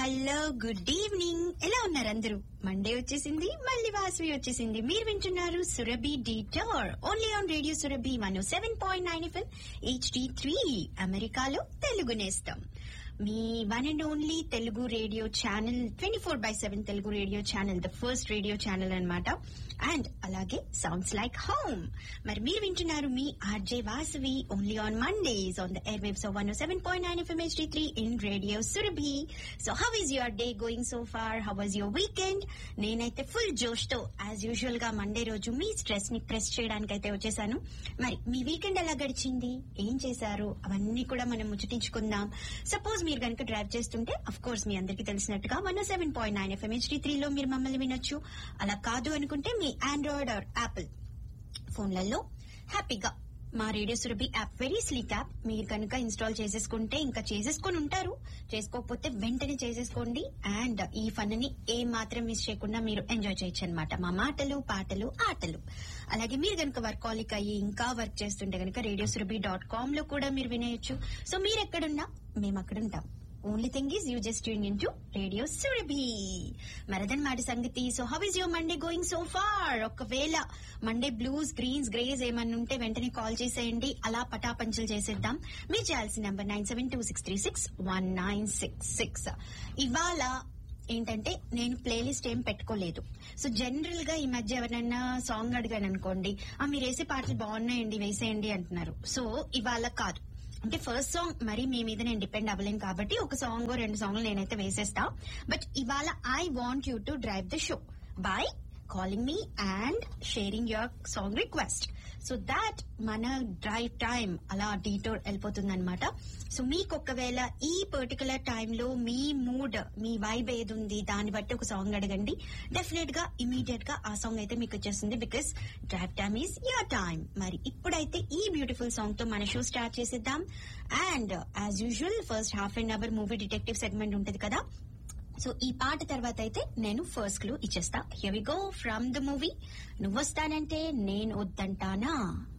hello good evening ఎలా ఉన్నారు అందరూ మండే వచ్చేసింది మళ్ళీ వాసవి వచ్చేసింది మీరు వింటున్నారు Surabhi detour only on radio Surabhi one seven point nine FM HD three అమెరికాలో తెలుగు నేస్తాం మీ one and only Telugu radio channel twenty four by seven Telugu radio channel the first radio channel అన్నమాట అండ్ అలాగే సౌండ్స్ లైక్ హోమ్ మరి మీరు వింటున్నారు మీ RJ Vasavi only on Mondays on the airwaves one seven point nine FM HD three in radio Surabhi so how is your day going so far how was your weekend నేనైతే full జోష్ తో as usual గా Monday రోజు మీ stress ని press చేయడానికి అయితే వచ్చేసాను మరి మీ వీకెండ్ ఎలా గడిచింది ఏం చేశారు అవన్నీ కూడా మనం ముచ్చటించుకుందాం సపోజ్ మీరు కనుక డ్రైవ్ చేస్తుంటే అఫ్ కోర్స్ మీ అందరికీ తెలిసినట్టుగా one seven point nine FM HD త్రీలో మీరు మమ్మల్ని వినొచ్చు అలా కాదు అనుకుంటే మీ ఆండ్రాయిడ్ ఆర్ యాపిల్ ఫోన్లలో హ్యాపీగా మా radio Surabhi app very sleek app మీరు కనుక ఇన్స్టాల్ చేసేసుకుంటే ఇంకా చేసేసుకొని ఉంటారు చేసుకోకపోతే వెంటనే చేసేసుకోండి అండ్ ఈ ఫన్ ని ఏ మాత్రం మిస్ చేయకుండా మీరు ఎంజాయ్ చేయొచ్చు అనమాట మా మాటలు పాటలు ఆటలు అలాగే మీరు కనుక వర్కాలిక్ అయ్యి ఇంకా వర్క్ చేస్తుంటే కనుక రేడియో సురభి డాట్ కామ్ లో కూడా మీరు వినేయొచ్చు సో మీరు ఎక్కడున్నా మేము అక్కడ ఉంటాం only thing is you just tune in to radio Surabhi మరదన్ సంగతి so how is your Monday going so far ఒకవేళ మండే బ్లూస్ గ్రీన్స్ గ్రేస్ ఏమన్నా ఉంటే వెంటనే కాల్ చేసేయండి అలా పటాపంచలు చేసేద్దాం మీరు చేయాల్సిన number nine seven two six three six one nine six six ఇవాళ ఏంటంటే నేను ప్లేలిస్ట్ ఏం పెట్టుకోలేదు సో జనరల్ గా ఈ మధ్య ఎవరైనా సాంగ్ అడిగాను అనుకోండి ఆ మీరు వేసే పాటలు బాగున్నాయండి వేసేయండి అంటున్నారు సో ఇవాళ కాదు అంటే ఫస్ట్ సాంగ్ మరి మీ మీద నేను డిపెండ్ అవ్వలేను కాబట్టి ఒక సాంగ్ రెండు సాంగ్లు నేనైతే వేసేస్తా బట్ ఇవాళ I want you to drive the show by calling me and sharing your song request so that మన డ్రైవ్ టైం అలా డీటోర్ వెళ్ళిపోతుంది అనమాట సో మీకు ఒకవేళ ఈ పర్టికులర్ టైంలో మీ మూడ్ మీ వైబ్ ఏది ఉంది దాన్ని బట్టి ఒక సాంగ్ అడగండి డెఫినెట్ గా ఇమీడియట్ గా ఆ సాంగ్ అయితే మీకు వచ్చేస్తుంది because drive time is your time మరి ఇప్పుడైతే ఈ బ్యూటిఫుల్ సాంగ్ తో మన షో స్టార్ట్ చేసేద్దాం and as usual first half an hour movie detective segment ఉంటుంది కదా సో ఈ పాట తర్వాత అయితే నేను ఫస్ట్ క్లూ ఇచ్చేస్తా here we go from the movie నువ్వొస్తానంటే నేను వద్దంటానా